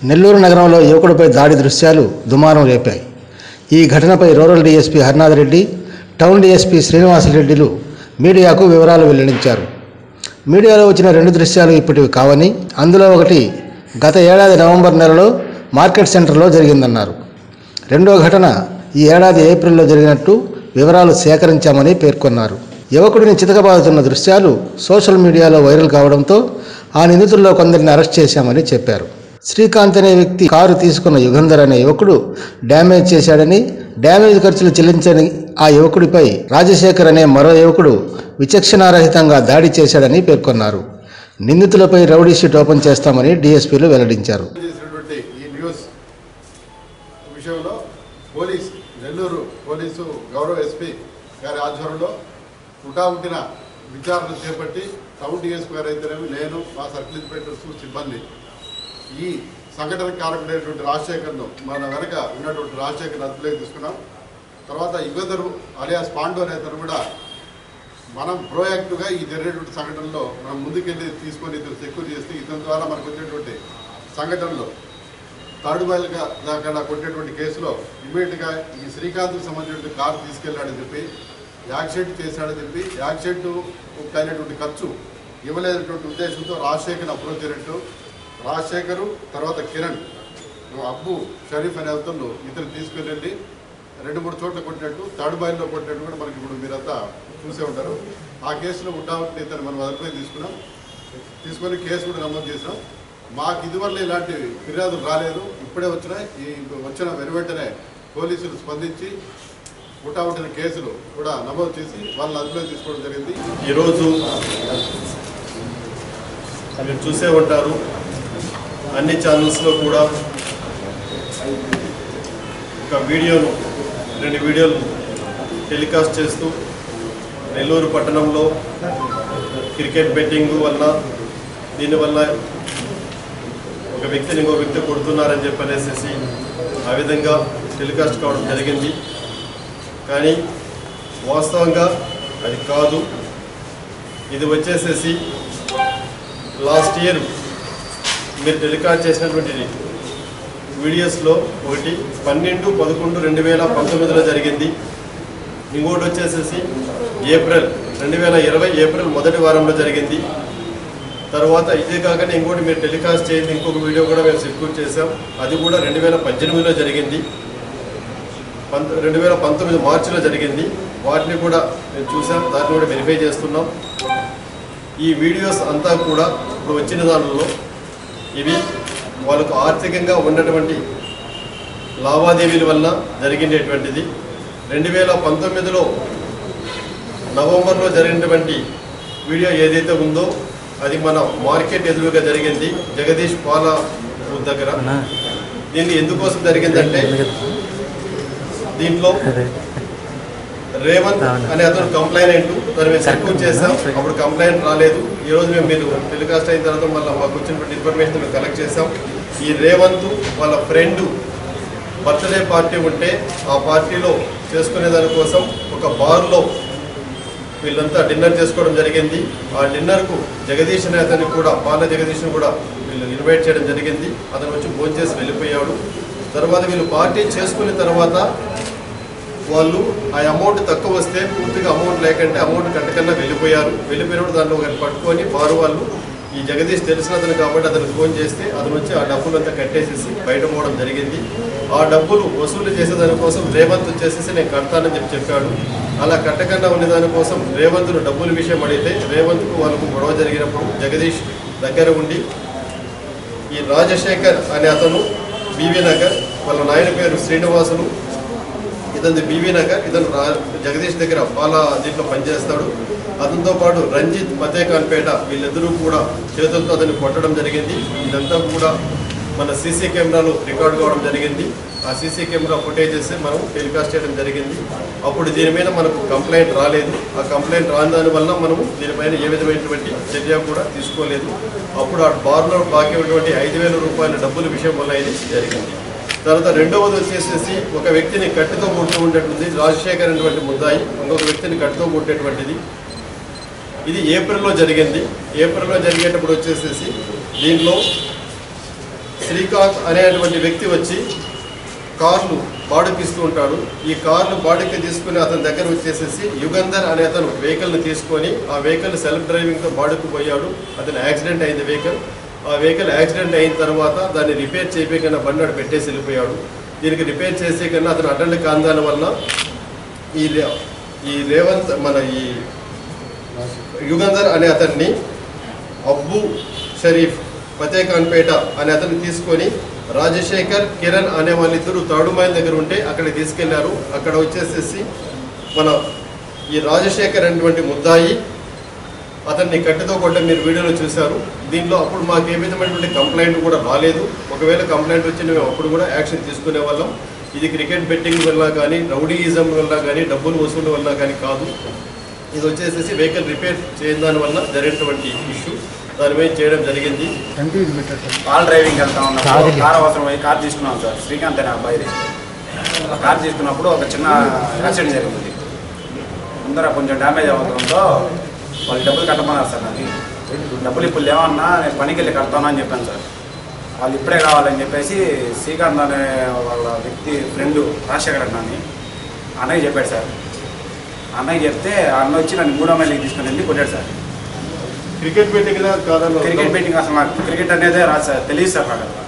నెల్లూరు నగరంలో యువకుడిపై దాడి దృశ్యాలు దుమారం రేపాయి ఈ ఘటనపై rural DSP Harinath Reddy town DSP శ్రీనివాసరెడ్డిలు మీడియాకు వివరాలు వెల్లడించారు మీడియాలో వచ్చిన రెండు దృశ్యాలు ఇప్పటివి కావని అందులో ఒకటి గత ఏడాది నవంబర్ నెలలో మార్కెట్ సెంటర్లో జరిగిందన్నారు రెండో ఘటన ఈ ఏడాది ఏప్రిల్లో జరిగినట్టు వివరాలు సేకరించామని పేర్కొన్నారు యువకుడిని చితకబాదుతున్న దృశ్యాలు సోషల్ మీడియాలో వైరల్ కావడంతో ఆ నిందితుల్లో కొందరిని అరెస్ట్ చేశామని చెప్పారు శ్రీకాంత్ అనే వ్యక్తి కారు తీసుకున్న యుగంధర్ అనే యువకుడు డ్యామేజ్ చేశాడని డ్యామేజ్ ఖర్చులు చెల్లించని ఆ యువకుడిపై రాజశేఖర్ అనే మరో యువకుడు విచక్షణారహితంగా దాడి చేశాడని పేర్కొన్నారు నిందితులపై రౌడీ షీట్ ఓపెన్ చేస్తామని డీఎస్పీలు వెల్లడించారు చేసినటువంటి ఈ న్యూస్ విషయంలో పోలీస్ నెల్లూరు పోలీసు గౌరవ ఎస్పీ గారి ఆధ్వర్యంలో హుటాహుటిన విచారణ చేపట్టి టౌన్ డిఎస్పీ గారు అయితేనేమి నేను మా సర్కిల్ ఇన్స్పెక్టర్స్ సిబ్బంది ఈ సంఘటన కారకుడైనటువంటి రాజశేఖర్ను మన వెనక ఉన్నటువంటి రాజశేఖర్ అదుపులోకి తీసుకున్నాం తర్వాత యుగధరు అలియాస్ పాండు అనే అతను కూడా మనం ప్రోయాక్టివ్గా ఈ జరిగినటువంటి సంఘటనలో మనం ముందుకెళ్ళి తీసుకొని ఇతను సెక్యూర్ చేస్తే ఇతని ద్వారా మనకు వచ్చేటువంటి సంఘటనలో థర్డ్ మైల్గా దాకా కొట్టేటువంటి కేసులో ఇమీడియట్గా ఈ శ్రీకాంత్కి సంబంధించిన కారు తీసుకెళ్ళాడని చెప్పి యాక్సిడెంట్ చేశాడని చెప్పి యాక్సిడెంట్ అయినటువంటి ఖర్చు ఇవ్వలేనటువంటి ఉద్దేశంతో రాజశేఖర్ అప్రోచ్ అయినట్టు రాజశేఖరు తర్వాత కిరణ్ అబ్బు షరీఫ్ అనే అతను ఇతను తీసుకెళ్ళి రెండు మూడు చోట్ల కొట్టినట్టు థర్డ్ బాయిల్లో కొట్టినట్టు కూడా మనకి ఇప్పుడు మీరంతా చూసే ఉంటారు ఆ కేసులో ఉండవట్టి ఇతను మనం అదుపులోకి తీసుకున్నాం తీసుకొని కేసు కూడా నమోదు చేసాం మాకు ఇదివల్ల ఇలాంటి ఫిర్యాదులు రాలేదు ఇప్పుడే వచ్చినాయి ఈ వచ్చిన వెను వెంటనే పోలీసులు స్పందించి పుట్టావుట్టిన కేసులు కూడా నమోదు చేసి వాళ్ళని అదుపులోకి తీసుకోవడం జరిగింది ఈరోజు మీరు చూసే ఉంటారు అన్ని ఛానల్స్లో కూడా ఒక వీడియోను రెండు వీడియోలు టెలికాస్ట్ చేస్తూ నెల్లూరు పట్టణంలో క్రికెట్ బెట్టింగ్ వల్ల దీనివల్ల ఒక వ్యక్తిని ఇంకో వ్యక్తి కొడుతున్నారని చెప్పనేసి ఆ విధంగా టెలికాస్ట్ కావడం జరిగింది కానీ వాస్తవంగా అది కాదు ఇది వచ్చేసేసి లాస్ట్ ఇయర్ మీరు టెలికాస్ట్ చేసినటువంటి వీడియోస్లో ఒకటి పన్నెండు పదకొండు రెండు వేల పంతొమ్మిదిలో జరిగింది ఇంకోటి వచ్చేసేసి ఏప్రిల్ రెండు వేల ఇరవై ఏప్రిల్ మొదటి వారంలో జరిగింది తర్వాత ఇదే కాకుండా ఇంకోటి మీరు టెలికాస్ట్ చేయండి ఇంకొక వీడియో కూడా మేము సెక్యూర్ చేసాం అది కూడా రెండు వేల పద్దెనిమిదిలో జరిగింది పంత రెండు వేల పంతొమ్మిది మార్చిలో జరిగింది వాటిని కూడా మేము చూసాం దాన్ని కూడా వెరిఫై చేస్తున్నాం ఈ వీడియోస్ అంతా కూడా ఇప్పుడు వచ్చిన దానిలో ఇవి వాళ్ళకు ఆర్థికంగా ఉన్నటువంటి లావాదేవీల వల్ల జరిగినటువంటిది రెండు వేల పంతొమ్మిదిలో నవంబర్లో జరిగినటువంటి వీడియో ఏదైతే ఉందో అది మన మార్కెట్ ఎదురుగా జరిగింది జగదీష్ పాల దగ్గర దీన్ని ఎందుకోసం జరిగిందంటే దీంట్లో రేవంత్ అనే అతను కంప్లైంట్ దాన్ని మేము సెక్యూర్ చేసాం అప్పుడు కంప్లైంట్ రాలేదు ఈ రోజు మేము మీరు టెలికాస్ట్ అయిన తర్వాత మళ్ళీ మాకు వచ్చినటువంటి ఇన్ఫర్మేషన్ మేము కలెక్ట్ చేసాం ఈ రేవంత్ వాళ్ళ ఫ్రెండ్ బర్త్డే పార్టీ ఉంటే ఆ పార్టీలో చేసుకునే దానికోసం ఒక బార్లో వీళ్ళంతా డిన్నర్ చేసుకోవడం జరిగింది ఆ డిన్నర్కు జగదీష్ అనే అతన్ని కూడా పాల జగదీష్ని కూడా వీళ్ళు ఇన్వైట్ చేయడం జరిగింది అతను వచ్చి భోంచేసి వెళ్ళిపోయాడు తర్వాత వీళ్ళు పార్టీ చేసుకున్న తర్వాత వాళ్ళు ఆ అమౌంట్ తక్కువ వస్తే పూర్తిగా అమౌంట్ లేకంటే అమౌంట్ కట్టకన్నా వెళ్ళిపోయారు వెళ్ళిపోయినప్పుడు దాంట్లో ఒకరిని పట్టుకొని వారు వాళ్ళు ఈ జగదీష్ తెలిసిన అతను కాబట్టి అతనికి ఫోన్ చేస్తే అతను వచ్చి ఆ డబ్బులు అంతా కట్టేసేసి బయట పోవడం జరిగింది ఆ డబ్బులు వసూలు చేసే దానికోసం రేవంత్ వచ్చేసేసి నేను కడతానని చెప్పి చెప్పాడు అలా కట్టకుండా ఉండే దానికోసం రేవంత్ను డబ్బుల విషయం అడిగితే రేవంత్కు వాళ్ళకు గొడవ జరిగినప్పుడు జగదీష్ దగ్గర ఉండి ఈ రాజశేఖర్ అనే అతను బీవీ నగర్ వాళ్ళ నాయన పేరు శ్రీనివాసులు ఇతని బీవీ నగర్ ఇతను రా జగదీష్ దగ్గర పాల దీంట్లో పనిచేస్తాడు అతనితో పాటు రంజిత్ ఫతేఖాన్పేట వీళ్ళిద్దరూ కూడా చేతులతో అతన్ని కొట్టడం జరిగింది ఇదంతా కూడా మన సీసీ కెమెరాలో రికార్డ్ కావడం జరిగింది ఆ సీసీ కెమెరా ఫుటేజెస్ మనం టెలికాస్ట్ చేయడం జరిగింది అప్పుడు దీని మీద మనకు కంప్లైంట్ రాలేదు ఆ కంప్లైంట్ రాని దాని వల్ల మనము దీనిపైన ఏ విధమైనటువంటి చర్య కూడా తీసుకోలేదు అప్పుడు ఆ బార్లో బాకీ ఉన్నటువంటి ఐదు వేల రూపాయల డబ్బుల విషయం వల్ల ఇది జరిగింది తర్వాత రెండవది వచ్చేసేసి ఒక వ్యక్తిని కట్టుతో కొడుతూ ఉండేటువంటి రాజశేఖర్ అనేటువంటి ముద్దాయి ఇంకొక వ్యక్తిని కట్టుతో కొట్టేటువంటిది ఇది ఏప్రిల్లో జరిగింది ఏప్రిల్లో జరిగేటప్పుడు వచ్చేసేసి దీనిలో శ్రీకాంత్ అనేటువంటి వ్యక్తి వచ్చి కార్లు బాడుకి ఇస్తూ ఉంటాడు ఈ కార్లు బాడుకి తీసుకుని అతని దగ్గర వచ్చేసేసి యుగంధర్ అనే అతను వెహికల్ని తీసుకొని ఆ వెహికల్ సెల్ఫ్ డ్రైవింగ్తో బాడుకు పోయాడు అతను యాక్సిడెంట్ అయింది వెహికల్ ఆ వెహికల్ యాక్సిడెంట్ అయిన తర్వాత దాన్ని రిపేర్ చేయకన్నా బండి ఆడ పెట్టేసి వెళ్ళిపోయాడు దీనికి రిపేర్ చేసే కన్నా అతను అటెండ్ కాని దాని వల్ల ఈ రే- ఈ రేవంత్ మన ఈ యుగంధర్ అనే అతన్ని అబ్బు షరీఫ్ ఫతేఖాన్పేట అనే అతన్ని తీసుకొని రాజశేఖర్ కిరణ్ అనే వాళ్ళిద్దరు థర్డ్ మైల్ దగ్గర ఉంటే అక్కడికి తీసుకెళ్లారు అక్కడ వచ్చేసేసి మన ఈ రాజశేఖర్ అనేటువంటి ముద్దాయి అతన్ని కట్టెతో కొట్ట మీరు వీడియోలో చూశారు దీంట్లో అప్పుడు మాకు ఏ విధమైనటువంటి కంప్లైంట్ కూడా రాలేదు ఒకవేళ కంప్లైంట్ వచ్చి మేము అప్పుడు కూడా యాక్షన్ తీసుకునే వాళ్ళం ఇది క్రికెట్ బెట్టింగ్ వల్ల కానీ రౌడీయిజం వల్ల కానీ డబ్బులు వసూలు వల్ల కానీ కాదు ఇది వచ్చేసేసి వెహికల్ రిపేర్ చేయని దాని వల్ల జరిగినటువంటి ఇష్యూ దాని మీద చేయడం జరిగింది కార్ డ్రైవింగ్ వెళ్తా ఉన్నప్పుడు కార్ అవసరం అయ్యి కార్ తీసుకున్నాం సార్ శ్రీకాంత్ అనే అబ్బాయిది కార్ తీసుకున్నప్పుడు ఒక చిన్న యాక్సిడెంట్ జరిగింది ముందర కొంచెం డ్యామేజ్ అవ్వడంతో వాళ్ళు డబ్బులు కట్టమన్నారు సార్ నాకు డబ్బులు ఇప్పుడు లేవన్నా నేను పనికి వెళ్ళి కడతాను అని చెప్పాను సార్ వాళ్ళు ఇప్పుడే కావాలని చెప్పేసి శ్రీకాంత్ అనే వాళ్ళ వ్యక్తి ఫ్రెండ్ రాజశేఖర్ అన్న అని అన్నయ్య చెప్పాడు సార్ అన్నయ్య చెప్తే ఆ అన్న వచ్చి నన్ను మూడో మైల్కి తీసుకుని వెళ్ళి కొట్టాడు సార్ క్రికెట్ బెట్టింగ్ కాదన్న క్రికెట్ బెట్టింగ్ అసలు నాకు క్రికెట్ అనేదే రాదు సార్ తెలియదు సార్ నాకు అసలు.